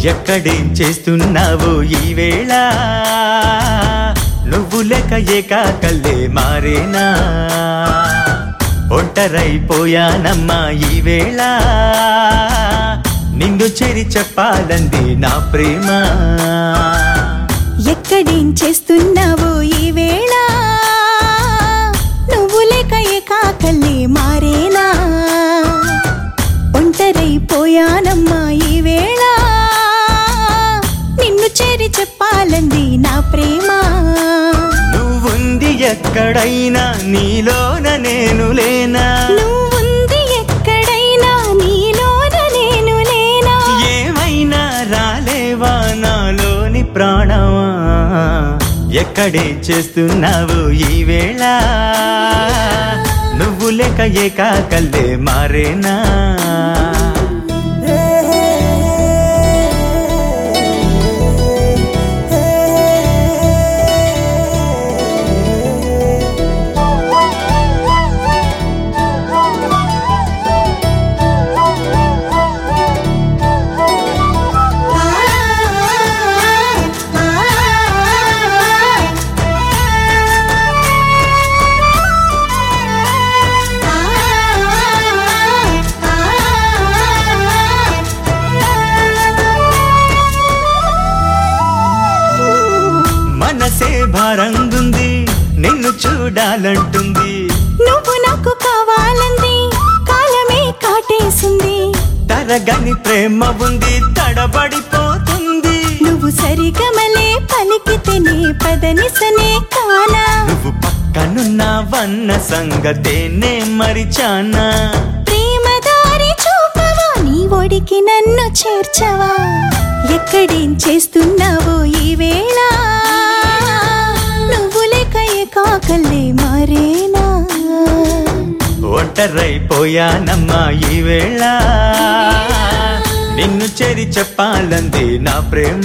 ఎక్కడేం చేస్తున్నావు ఈ వేళ నువ్వు లెక్క ఏకాకల్లే మారేనా ఒంటరైపోయానమ్మా ఈ వేళ నిన్ను చెరి చెప్పాలంది నా ప్రేమ ఎక్కడేం చేస్తున్నావో ఈ వేళ నువ్వు లేక ఏకాకల్లే మారేనా ఒంటరైపోయానమ్మా ఈ వేళ నిన్ను చేరి చెప్పాలంది నా ప్రేమ నువ్వుంది ఎక్కడైనా నీలోన నేను లేనా నువ్వుంది ఎక్కడైనా నీలోన నేను లేనా ఏమైనా రాలేవా నాలోని ప్రాణమా ఎక్కడే చేస్తున్నావు ఈ వేళ నువ్వు లేక ఏకాకల్లే మారేనా మనసే భారంగుంది నిన్ను చూడాలంటుంది నువ్వు నాకు కావాలంది కాలమే కాటేసింది తరగని ప్రేమ ఉంది తడబడిపోతుంది నువ్వు సరిగమలే పలికితేనే పదనిసనే కానా నువ్వు పక్కనున్నావన్న సంగతేనే మరిచానా ప్రేమ దారి చూపవా నీ ఒడికి నన్ను చేర్చవా ఎక్కడేం చేస్తున్నావో ఈ వేళ నువ్వు లేక ఏకాకల్లే మారేనా ఒంటరైపోయానమ్మా ఈ వేళ నిన్ను చెరి చెప్పాలంది నా ప్రేమ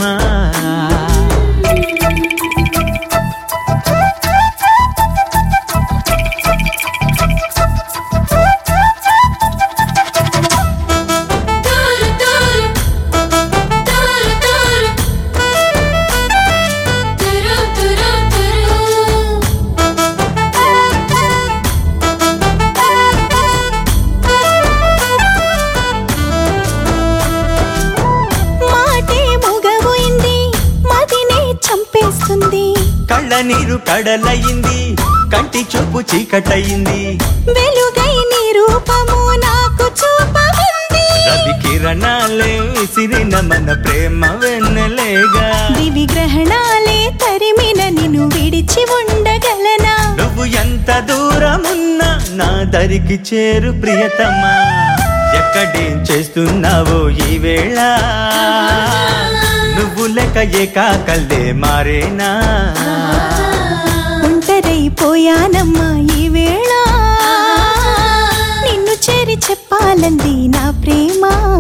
మాటే మూగబోయింది మదినే చంపేస్తుంది కళ్ళ నీరు కడలయింది కంటి చూపు చీకటయింది వెలుగై నీ రూపము నాకు చూపమంది రవి కిరణాలే విసిరిన మన ప్రేమ వెన్నెలేగా దివి గ్రహణాలే తరిమిన నిన్ను విడిచి ఉండగలనా నువ్వు ఎంత దూరమున్నా నా దరికి చేరు ప్రియతమా ఎక్కడేం చేస్తున్నావో ఈ వేళ నువ్వు లెక్క ఏకాకల్లే మారేనా ఒంటరైపోయానమ్మా ఈ వేళ నిన్ను చేరి చెప్పాలంది నా ప్రేమ